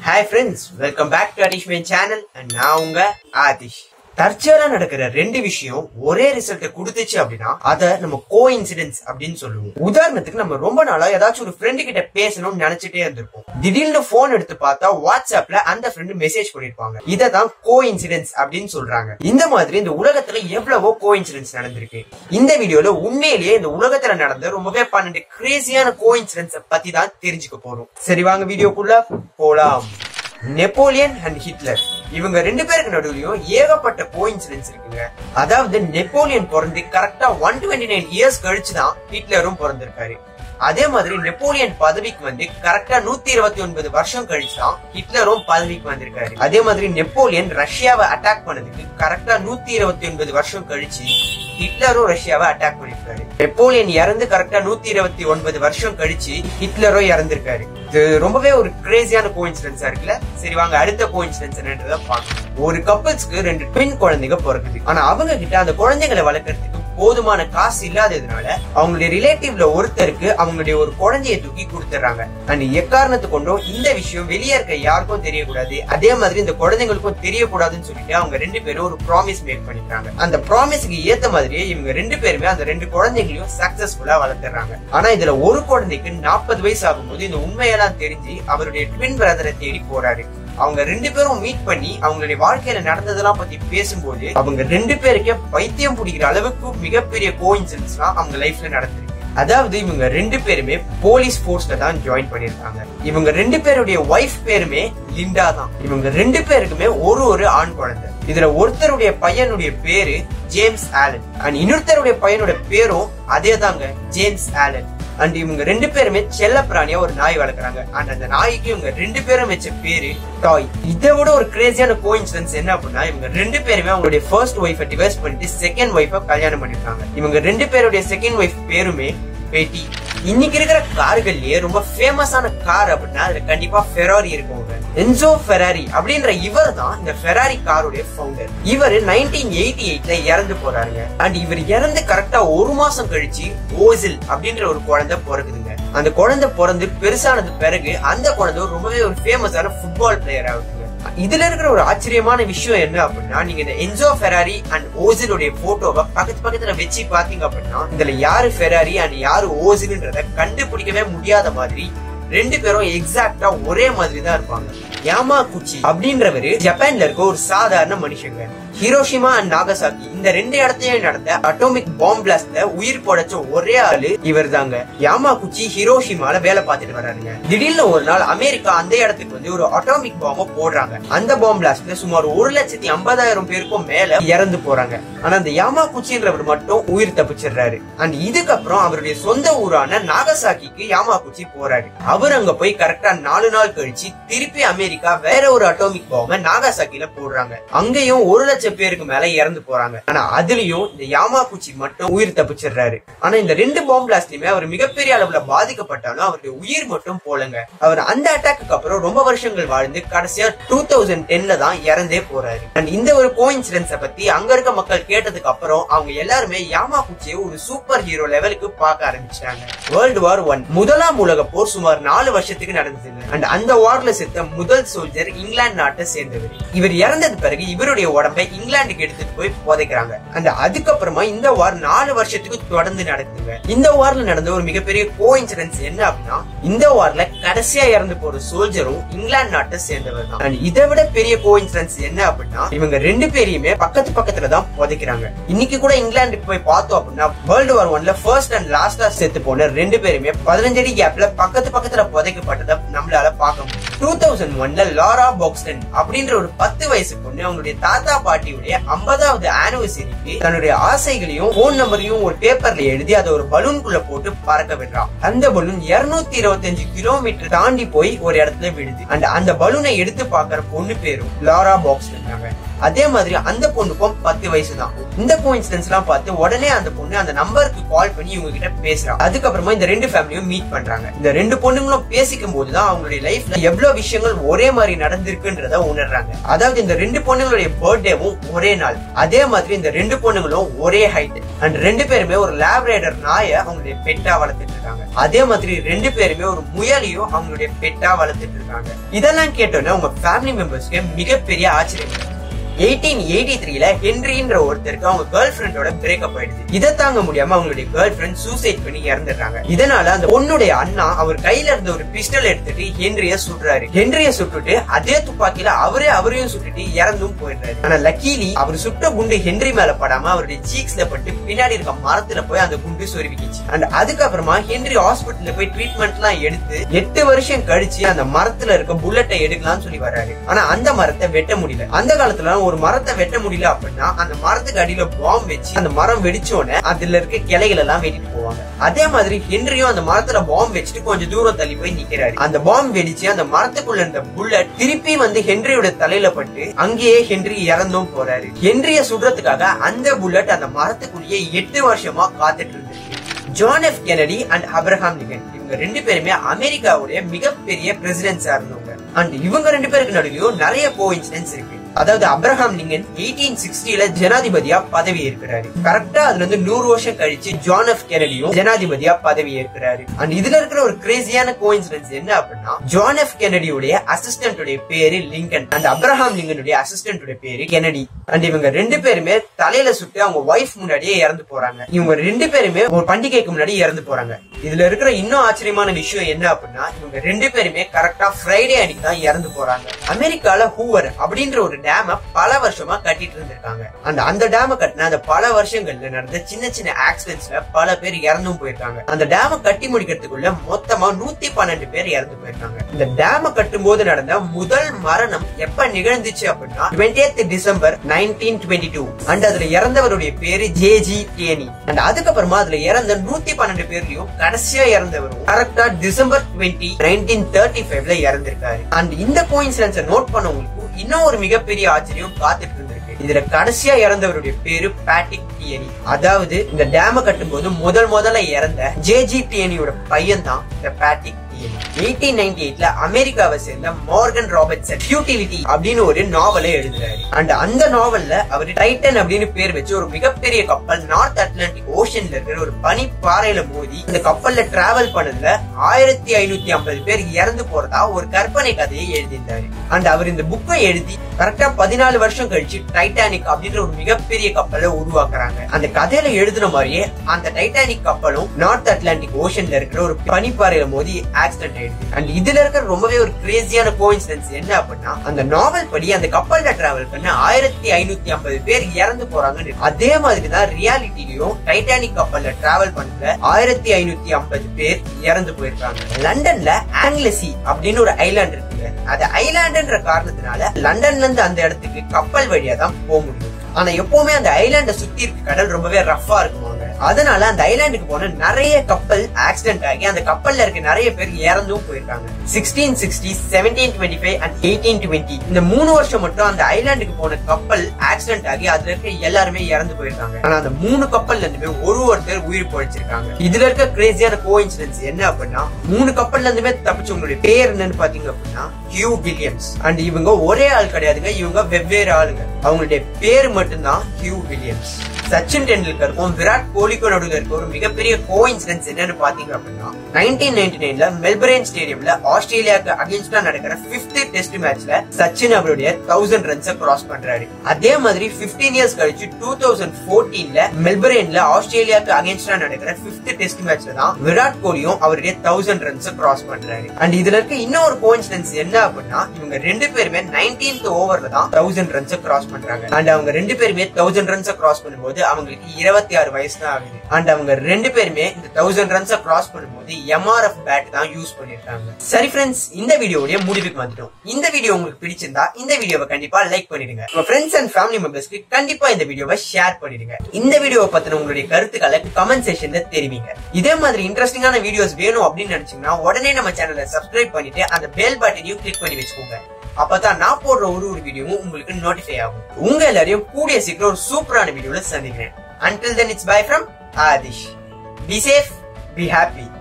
hi friends welcome back to Adish my channel and நான் உங்க ஆதிஷ் தற்செயலா நடக்கிற ரெண்டு விஷயம் ஒரே ரிசல்ட்டை கொடுத்துச்சு அப்படின்னா அத நம்ம கோ இன்சிடென்ட்ஸ் அப்படின்னு சொல்லுவோம் உதாரணத்துக்கு நம்ம ரொம்ப நாளா ஏதாச்சும் ஒரு ஃப்ரெண்டு கிட்ட பேசணும்னு நினைச்சிட்டே இருந்திருப்போம் திடீர்னு போன் எடுத்து பார்த்தா வாட்ஸ்அப்ல அந்த ஃப்ரெண்டு மெசேஜ் பண்ணிருப்பாங்க இதை தான் கோ இன்சிடென்ட்ஸ் அப்படின்னு சொல்றாங்க இந்த மாதிரி இந்த உலகத்துல எவ்வளவோ கோ இன்சிடென்ட்ஸ் நடந்திருக்கு இந்த வீடியோல உண்மையிலேயே இந்த உலகத்துல நடந்த ரொம்பவே பன்னெண்டு கிரேசியான கோ இன்சிடென்ட்ஸ் பத்தி தான் தெரிஞ்சுக்க போறோம் சரி வாங்க வீடியோக்குள்ள போலாம் நெப்போலியன் அண்ட் ஹிட்லர் இவங்க ரெண்டு பேருக்கு நடுவுலயும் ஏகப்பட்ட கோயின்சிடன்ஸ் இருக்குங்க அதாவது நெப்போலியன் பிறந்து கரெக்டா ஒன் டுவெண்ட்டி நைன் இயர்ஸ் கழிச்சு தான் ஹிட்லரும் பிறந்திருக்காரு அதே மாதிரி நெப்போலியன் பதவிக்கு வந்து கரெக்டா நூத்தி இருபத்தி ஒன்பது வருஷம் கழிச்சு தான் ஹிட்லரும் பதவிக்கு வந்திருக்காரு அதே மாதிரி நெப்போலியன் ரஷ்யாவை அட்டாக் பண்ணதுக்கு கரெக்டா நூத்தி இருபத்தி ஒன்பது வருஷம் கழிச்சு ஹிட்லரும் ரஷ்யாவை அட்டாக் பண்ணிருக்காரு நெப்போலியன் இறந்து கரெக்டா நூத்தி இருபத்தி ஒன்பது வருஷம் கழிச்சு ஹிட்லரும் இறந்திருக்காரு இது ரொம்பவே ஒரு கிரேசியான கோயின்சிடன்ஸா இருக்குல்ல சரி வாங்க அடுத்த கோயின்சிடன்ஸ் என்னன்றத பார்க்கலாம் ஒரு கப்பல்ஸ்க்கு ரெண்டு ட்வின் குழந்தைங்க பிறக்குது ஆனா அவங்க கிட்ட அந்த குழந்தைகளை வளர்க்கறதுக்கு போதுமான காசு இல்லாததுனால அவங்களுடைய ரிலேட்டிவ்ல ஒருத்தருக்கு அவங்களுடைய ஒரு குழந்தைய தூக்கி கொடுத்துறாங்க அண்ட் எக்காரணத்து கொண்டும் இந்த விஷயம் வெளியே இருக்க யாருக்கும் தெரியக்கூடாது அதே மாதிரி இந்த குழந்தைங்களுக்கும் தெரியக்கூடாதுன்னு சொல்லிட்டு அவங்க ரெண்டு பேரும் ஒரு ப்ராமிஸ் மேக் பண்ணிட்டாங்க அந்த ப்ராமிஸ்க்கு ஏத்த மாதிரியே இவங்க ரெண்டு பேருமே அந்த ரெண்டு குழந்தைகளையும் சக்சஸ்ஃபுல்லா வளர்த்துறாங்க ஆனா இதுல ஒரு குழந்தைக்கு நாற்பது வயசு ஆகும்போது இந்த உண்மையெல்லாம் தெரிஞ்சு அவருடைய ட்வின் பிரதரை தேடி போறாரு அவங்க ரெண்டு பேரும் மீட் பண்ணி அவங்களுடைய வாழ்க்கையில நடந்ததெல்லாம் பத்தி பேசும்போது அவங்க ரெண்டு பேருக்கே பைத்தியம் பிடிக்கிற அளவுக்கு மிகப்பெரிய கோயின்சிடன்ஸ்லாம் அவங்க லைஃப்ல நடந்திருக்கு அதாவது இவங்க ரெண்டு பேருமே போலீஸ் போர்ஸ்ல தான் ஜாயின் பண்ணிருக்காங்க இவங்க ரெண்டு பேருடைய ஒய்ஃப் பேருமே லிண்டா தான் இவங்க ரெண்டு பேருக்குமே ஒரு ஒரு ஆண் குழந்தை இதுல ஒருத்தருடைய பையனுடைய பேரு ஜேம்ஸ் ஆலன் அண்ட் இன்னொருத்தருடைய பையனோட பேரும் அதே தாங்க ஜேம்ஸ் ஆலன் அண்ட் இவங்க ரெண்டு பேருமே செல்ல பிராணியா ஒரு நாய் வளர்க்குறாங்க அண்ட் அந்த நாய்க்கு இவங்க ரெண்டு பேரும் வச்ச பேரு டாய் இதை விட ஒரு கிரேசியான கோயின்சிடன்ஸ் என்ன அப்படின்னா இவங்க ரெண்டு பேருமே அவங்களுடைய ஃபர்ஸ்ட் ஒய்ஃபை டிவைஸ் பண்ணிட்டு செகண்ட் ஒய்ஃபை கல்யாணம் பண்ணிருக்காங்க இவங்க ரெண்டு பேருடைய செகண்ட் ஒய்ஃப் பேருமே பேட்டி இன்னைக்கு இருக்கிற கார்கள்லயே ரொம்ப ஃபேமஸான கார் அப்படின்னா அதுல கண்டிப்பா ஃபெராரி இருக்குங்க என்சோ ஃபெராரி அப்படின்ற இவர் தான் இந்த ஃபெராரி காருடைய ஃபவுண்டர் இவர் நைன்டீன் எயிட்டி எயிட்ல இறந்து போறாருங்க அண்ட் இவர் இறந்து கரெக்டா ஒரு மாசம் கழிச்சு ஓசில் அப்படின்ற ஒரு குழந்தை பிறகுதுங்க அந்த குழந்தை பிறந்து பெருசானது பிறகு அந்த குழந்தை ரொம்பவே ஒரு ஃபேமஸான ஃபுட்பால் பிளேயர் ஆகுதுங்க இதுல இருக்கிற ஒரு ஆச்சரியமான விஷயம் என்ன அப்படின்னா நீங்க இந்த என்ஜோ ஃபெராரி அண்ட் ஓசிலுடைய போட்டோவை பக்கத்து பக்கத்துல வச்சு பாத்தீங்க அப்படின்னா இதுல யாரு ஃபெராரி அண்ட் யாரு ஓசில்ன்றத கண்டுபிடிக்கவே முடியாத மாதிரி ரெண்டு பேரும் எக்ஸாக்டா ஒரே மாதிரி தான் இருப்பாங்க யாமா குச்சி அப்படின்றவரு ஜப்பான்ல இருக்க ஒரு சாதாரண மனுஷங்க ஹிரோஷிமா அண்ட் நாகசாக்கி இந்த ரெண்டு இடத்தையும் நடந்த அட்டோமிக் பாம் பிளாஸ்ட்ல உயிர் போடச்ச ஒரே ஆளு இவர் தாங்க யாமா குச்சி ஹிரோஷிமால வேலை பார்த்துட்டு வர்றாருங்க திடீர்னு ஒரு நாள் அமெரிக்கா அந்த இடத்துக்கு வந்து ஒரு அட்டாமிக் பாம்ப போடுறாங்க அந்த பாம் பிளாஸ்ட்ல சுமார் ஒரு லட்சத்தி ஐம்பதாயிரம் பேருக்கும் மேல இறந்து போறாங்க ஆனா அந்த யாமா குச்சின்றவர் மட்டும் உயிர் தப்பிச்சிடுறாரு அண்ட் இதுக்கப்புறம் அவருடைய சொந்த ஊரான நாகசாக்கிக்கு யாமா குச்சி போறாரு அவர் அங்க போய் கரெக்டா நாலு நாள் கழிச்சு திருப்பி அமெரிக்கா வேற ஒரு அட்டாமிக் பாம்ப நாகாசாக்கில போடுறாங்க அங்கேயும் ஒரு லட்சம் பேருக்கு மேல இறந்து போறாங்க ஆனா அதுலயும் இந்த யாமாகுச்சி மட்டும் உயிர் தப்பிச்சிடுறாரு ஆனா இந்த ரெண்டு பாம்பு பிளாஸ்ட்லயுமே அவர் மிகப்பெரிய அளவுல பாதிக்கப்பட்டாலும் அவருடைய உயிர் மட்டும் போலங்க அவர் அந்த அட்டாக்கு அப்புறம் ரொம்ப வருஷங்கள் வாழ்ந்து கடைசியா டூ தௌசண்ட் டென்ல தான் இறந்தே போறாரு அண்ட் இந்த ஒரு கோயின்சிடன்ஸ பத்தி அங்க இருக்க மக்கள் கேட்டதுக்கு அப்புறம் அவங்க எல்லாருமே யாமாகுச்சியை ஒரு சூப்பர் ஹீரோ லெவலுக்கு பார்க்க ஆரம்பிச்சிட்டாங்க வேர்ல்டு வார் ஒன் முதலாம் உலக போர் சுமார் நாலு வருஷத்துக்கு நடந்ததுங்க அண்ட் அந்த வார்ல செத்த முதல் சோல்ஜர் இங்கிலாந்து நாட்டை சேர்ந்தவர் இவர் இறந்தது பிறகு இவருடைய உடம்பை இங்கிலாந்துக்கு எடுத்துட்டு போய் புதைக்கிறாங்க அண்ட் அதுக்கப்புறமா இந்த வார் நாலு வருஷத்துக்கு தொடர்ந்து நடக்குதுங்க இந்த வார்ல நடந்த ஒரு மிகப்பெரிய கோ இன்சிடன்ஸ் என்ன அப்படின்னா இந்த வார்ல கடைசியா இறந்து போற சோல்ஜரும் இங்கிலாந்து நாட்டை சேர்ந்தவர் தான் அண்ட் இதை விட பெரிய கோ இன்சிடன்ஸ் என்ன அப்படின்னா இவங்க ரெண்டு பேரையுமே பக்கத்து பக்கத்துல தான் புதைக்கிறாங்க இன்னைக்கு கூட இங்கிலாந்துக்கு போய் பார்த்தோம் அப்படின்னா வேர்ல்டு வார் ஒன்ல ஃபர்ஸ்ட் அண்ட் லாஸ்டா செத்து போன ரெண்டு பேருமே பதினஞ்சு அடி கேப்ல பக்கத்து பக்கத்துல புதைக்கப்பட்டதை நம்மளால பார்க்க முடியும் டூ தௌசண்ட் ஒன்ல லாரா பாக்ஸ்டன் அப்படின்ற ஒரு பத்து வயசு பொண்ணு அவங்களுடைய தாத்தா பாட்டியுடைய ஐம்பதாவது ஆனிவர்சரிக்கு தன்னுடைய ஆசைகளையும் போன் நம்பரையும் ஒரு பேப்பர்ல எழுதி அதை ஒரு பலூன்குள்ள போட்டு பறக்க விடுறான் அந்த பலூன் இருநூத்தி இருபத்தஞ்சு கிலோமீட்டர் தாண்டி போய் ஒரு இடத்துல விடுது அண்ட் அந்த பலூனை எடுத்து பாக்குற பொண்ணு பேரும் லாரா பாக்ஸ் அதே மாதிரி அந்த பொண்ணுக்கும் பத்து வயசு தான் இந்த கோயின்சிடன்ஸ் எல்லாம் பார்த்து உடனே அந்த பொண்ணு அந்த நம்பருக்கு கால் பண்ணி இவங்க கிட்ட பேசுறாங்க அதுக்கப்புறமா இந்த ரெண்டு ஃபேமிலியும் மீட் பண்றாங்க இந்த ரெண்டு பொண்ணுங்களும் பேசிக்கும் போதுதான் அவங்களுடைய லைஃப்ல எவ்வளவு விஷயங்கள் ஒரே மாதிரி நடந்திருக்குன்றத உணர்றாங்க அதாவது இந்த ரெண்டு பொண்ணுங்களுடைய பர்த்டேவும் ஒரே நாள் அதே மாதிரி இந்த ரெண்டு பொண்ணுங்களும் ஒரே ஹைட் அண்ட் ரெண்டு பேருமே ஒரு லேப்ரேடர் நாயை அவங்களுடைய பெட்டா வளர்த்துட்டு இருக்காங்க அதே மாதிரி ரெண்டு பேருமே ஒரு முயலையும் அவங்களுடைய பெட்டா வளர்த்துட்டு இருக்காங்க இதெல்லாம் கேட்டோன்னே உங்க ஃபேமிலி மெம்பர்ஸ்க்கு மிகப்பெரிய ஆச்சரியம் எயிட்டீன் எயிட்டி த்ரீல ஹென்ரின்ற ஒருத்தருக்கு அவங்க கேர்ள் ஃபிரெண்டோட பிரேக்கப் ஆயிடுது இதை தாங்க முடியாம அவங்களுடைய கேர்ள் ஃபிரெண்ட் சூசைட் பண்ணி இறந்துடுறாங்க இதனால அந்த பொண்ணுடைய அண்ணா அவர் கையில இருந்த ஒரு பிஸ்டல் எடுத்துட்டு ஹென்ரிய சுடுறாரு ஹென்ரிய சுட்டுட்டு அதே துப்பாக்கியில அவரே அவரையும் சுட்டுட்டு இறந்தும் போயிடுறாரு ஆனா லக்கீலி அவர் சுட்ட குண்டு ஹென்றி மேல படாம அவருடைய சீக்ஸ்ல பட்டு பின்னாடி இருக்க மரத்துல போய் அந்த குண்டு சொருவிக்கிச்சு அண்ட் அதுக்கப்புறமா ஹென்றி ஹாஸ்பிட்டல்ல போய் ட்ரீட்மெண்ட் எல்லாம் எடுத்து எட்டு வருஷம் கழிச்சு அந்த மரத்துல இருக்க புல்லட்டை எடுக்கலாம்னு சொல்லி வர்றாரு ஆனா அந்த மரத்தை வெட்ட முடியல அந்த காலத்துல ஒரு மரத்தை வெட்ட முடியல அப்படின்னா அந்த மரத்துக்கு அடியில பாம்பு வச்சு அந்த மரம் வெடிச்சோடனே அதுல இருக்க கிளைகள் எல்லாம் வெட்டிட்டு போவாங்க அதே மாதிரி ஹென்ரியும் அந்த மரத்துல பாம்பு வச்சுட்டு கொஞ்சம் தூரம் தள்ளி போய் நிக்கிறாரு அந்த பாம்பு வெடிச்சு அந்த மரத்துக்குள்ள இருந்த புல்லட் திருப்பி வந்து ஹென்ரியோட தலையில பட்டு அங்கேயே ஹென்றி இறந்தும் போறாரு ஹென்ரிய சுடுறதுக்காக அந்த புல்லட் அந்த மரத்துக்குள்ளேயே எட்டு வருஷமா காத்துட்டு இருந்துச்சு John F Kennedy and Abraham Lincoln இவங்க ரெண்டு பேருமே அமெரிக்காவுடைய மிகப்பெரிய பிரசிடென்ட்ஸா இருந்தவங்க அண்ட் இவங்க ரெண்டு பேருக்கு நடுவிலும் நிறைய கோ இருக்கு அதாவது அப்ரஹாம் லிங்கன் எயிட்டீன் சிக்ஸ்டில ஜனாதிபதியா பதவி ஏற்கிறாரு கரெக்டா அதுல இருந்து நூறு வருஷம் கழிச்சு ஜான் எஃப் கெனடியும் ஜனாதிபதியா பதவி ஏற்கிறாரு அண்ட் இதுல இருக்கிற ஒரு கிரேசியான கோயின்சிடன்ஸ் என்ன அப்படின்னா ஜான் எஃப் கெனடியுடைய அசிஸ்டன்டுடைய பேரு லிங்கன் அண்ட் அப்ரஹாம் லிங்கனுடைய அசிஸ்டன்டுடைய பேரு கெனடி அண்ட் இவங்க ரெண்டு பேருமே தலையில சுட்டு அவங்க ஒய்ஃப் முன்னாடியே இறந்து போறாங்க இவங்க ரெண்டு பேருமே ஒரு பண்டிகைக்கு முன்னாடி இறந்து போறாங்க இதுல இருக்கிற இன்னும் ஆச்சரியமான விஷயம் என்ன அப்படின்னா இவங்க ரெண்டு பேருமே கரெக்டா ஃப்ரைடே அன்னைக்கு தான் இறந்து போறாங்க அமெரிக்கால ஹூவர் அப்படின்ற ஒரு டேம பல வருஷமா கட்டிட்டு இருந்திருக்காங்க அந்த அந்த டேம கட்டின அந்த பல வருஷங்கள்ல நடந்த சின்ன சின்ன ஆக்சிடென்ட்ஸ்ல பல பேர் இறந்தும் போயிருக்காங்க அந்த டேம கட்டி முடிக்கிறதுக்குள்ள மொத்தமா நூத்தி பன்னெண்டு பேர் இறந்து போயிருக்காங்க இந்த டேம கட்டும் போது நடந்த முதல் மரணம் எப்ப நிகழ்ந்துச்சு அப்படின்னா twenty December nineteen twenty two and அதுல இறந்தவருடைய பேரு ஜே ஜி டேனி அண்ட் அதுக்கப்புறமா அதுல இறந்த நூத்தி பன்னெண்டு பேர்லயும் கடைசியா இறந்தவரும் கரெக்டா டிசம்பர் டுவெண்ட்டி நைன்டீன் தேர்ட்டி ஃபைவ்ல இறந்திருக்காரு அண்ட் இந்த கோயின்சிடன்ஸை நோட் பண்ணவங்களுக்கு இன்னும் ஒரு மிகப்பெரிய ஆச்சரியம் காத்துட்டு இருந்திருக்கு இதுல கடைசியா இறந்தவருடைய பேரு பேட்டிக் டியனி அதாவது இந்த டேம கட்டும் போது முதல் முதல்ல இறந்த ஜே ஜி டியனியோட பையன் தான் இந்த பேட்டிக் எயிட்டீன் நைன்டி எயிட்ல அமெரிக்காவை சேர்ந்த மார்கன் ராபர்ட்சன் ஃபியூட்டிலிட்டி அப்படின்னு ஒரு நாவலை எழுதுறாரு அண்ட் அந்த நாவல்ல அவர் டைட்டன் அப்படின்னு பேர் வச்சு ஒரு மிகப்பெரிய கப்பல் நார்த் அட்லாண்டிக் ஓஷன்ல இருக்கிற ஒரு பனி பாறையில மோதி இந்த கப்பல்ல டிராவல் பண்ணதுல ஆயிரத்தி ஐநூத்தி ஐம்பது பேர் இறந்து போறதா ஒரு கற்பனை கதையை எழுதியிருந்தாரு அண்ட் அவர் இந்த புக்கை எழுதி கரெக்டா பதினாலு வருஷம் கழிச்சு டைட்டானிக் அப்படின்ற ஒரு மிகப்பெரிய கப்பலை உருவாக்குறாங்க அந்த கதையில எழுதுன மாதிரியே அந்த டைட்டானிக் கப்பலும் நார்த் அட்லாண்டிக் ஓஷன்ல இருக்கிற ஒரு பனிப்பாறையில மோதி ஆக்சிடென்ட் ஆயிடுது அண்ட் இதுல இருக்கிற ரொம்பவே ஒரு கிரேசியான கோயின்சிடன்ஸ் என்ன அப்படின்னா அந்த நாவல் படி அந்த கப்பல்ல டிராவல் பண்ண ஆயிரத்தி ஐநூத்தி ஐம்பது பேர் இறந்து போறாங்கன்னு அதே மாதிரி தான் ரியாலிட்டிலையும் டைட்டானிக் கப்பல்ல டிராவல் பண்ற ஆயிரத்தி ஐநூத்தி ஐம்பது பேர் இறந்து போயிருக்காங்க லண்டன்ல ஆங்லசி அப்படின்னு ஒரு ஐலாண்ட் இருக்குங்க அது ஐலாண்டுன்ற காரணத்தினால லண்டன்ல இருந்து அந்த இடத்துக்கு கப்பல் வழியா தான் போக முடியும் ஆனா எப்பவுமே அந்த ஐலாண்ட சுத்தி இருக்க கடல் ரொம்பவே ரஃபா இருக்குமாங்க அதனால அந்த ஐலாண்டுக்கு போன நிறைய கப்பல் ஆக்சிடென்ட் ஆகி அந்த கப்பல்ல இருக்க நிறைய பேர் இறந்தும் போயிருக்காங்க sixteen sixty seventeen twenty five and eighteen twenty இந்த மூணு வருஷம் மட்டும் அந்த ஐலாண்டுக்கு போன கப்பல் ஆக்சிடென்ட் ஆகி அதுல இருக்க எல்லாருமே இறந்து போயிருக்காங்க ஆனா அந்த மூணு கப்பல்ல இருந்துமே ஒரு ஒருத்தர் உயிர் பொழைச்சிருக்காங்க இதுல இருக்க கிரேசியான கோ என்ன அப்படின்னா மூணு கப்பல்ல இருந்துமே தப்பிச்சவங்களுடைய பேர் என்னன்னு பாத்தீங்க அப்படின்னா ஹியூ வில்லியம்ஸ் அண்ட் இவங்க ஒரே ஆள் கிடையாதுங்க இவங்க வெவ்வேறு ஆளுங்க அவங்களுடைய பேர் மட்டும்தான் ஹியூ வில்லியம்ஸ் சச்சின் டெண்டுல்கருக்கும் விராட் கோலிக்கும் நடுவில் இருக்க ஒரு மிகப்பெரிய கோ இன்சிடன்ஸ் என்னன்னு பாத்தீங்க அப்படின்னா நைன்டீன் நைன்டி நைன்ல மெல்பரேன் ஸ்டேடியம்ல ஆஸ்திரேலியாவுக்கு அகேன்ஸ்டா நடக்கிற பிப்த் டெஸ்ட் மேட்ச்ல சச்சின் அவருடைய தௌசண்ட் ரன்ஸ் கிராஸ் பண்றாரு அதே மாதிரி பிப்டீன் இயர்ஸ் கழிச்சு டூ தௌசண்ட் போர்டீன்ல மெல்பரேன்ல ஆஸ்திரேலியாவுக்கு அகேன்ஸ்டா நடக்கிற பிப்த் டெஸ்ட் மேட்ச்ல தான் விராட் கோலியும் அவருடைய தௌசண்ட் ரன்ஸ் கிராஸ் பண்றாரு அண்ட் இதுல இருக்க இன்னொரு கோயின்சிடன்ஸ் என்ன அப்படின்னா இவங்க ரெண்டு பேருமே நைன்டீன்த் ஓவர்ல தான் தௌசண்ட் ரன்ஸ் கிராஸ் பண்றாங்க அண்ட் அவங்க ரெண்டு பேருமே தௌசண்ட் ரன்ஸ் கிராஸ் பண்ணும்போது அவங்களுக்கு இருபத்தி ஆறு வயசு தான் ஆகுது அண்ட் அவங்க ரெண்டு பேருமே இந்த தௌசண்ட் ரன்ஸ் கிராஸ் பண்ணும்போது எம்ஆர்எஃப் பேட் தான் யூஸ் பண்ணிருக்காங்க சரி ஃப்ரெண்ட்ஸ் இந்த வீடியோடைய முடிவுக்கு வந்துட்டோம் இந்த வீடியோ உங்களுக்கு பிடிச்சிருந்தா இந்த வீடியோவை கண்டிப்பா லைக் பண்ணிடுங்க உங்க ஃப்ரெண்ட்ஸ் அண்ட் ஃபேமிலி மெம்பர்ஸ்க்கு கண்டிப்பா இந்த வீடியோவை ஷேர் பண்ணிடுங்க இந்த வீடியோவை பத்தின உங்களுடைய கருத்துக்களை கமெண்ட் செக்ஷன்ல தெரிவிங்க இதே மாதிரி இன்ட்ரெஸ்டிங்கான வீடியோஸ் வேணும் அப்படின்னு நினைச்சீங்கன்னா உடனே நம்ம சேனலை சப்ஸ்கிரைப் பண்ணிட்டு அந்த பெல் பட்டனையும் கிளிக் பண்ணி வச்சுக்கோங்க அப்பதான் நான் போடுற ஒரு ஒரு வீடியோவும் உங்களுக்கு நோட்டிஃபை ஆகும் உங்க எல்லாரையும் கூடிய சீக்கிரம் ஒரு சூப்பரான வீடியோல சந்திக்கிறேன் until then it's bye from Aadish be safe be happy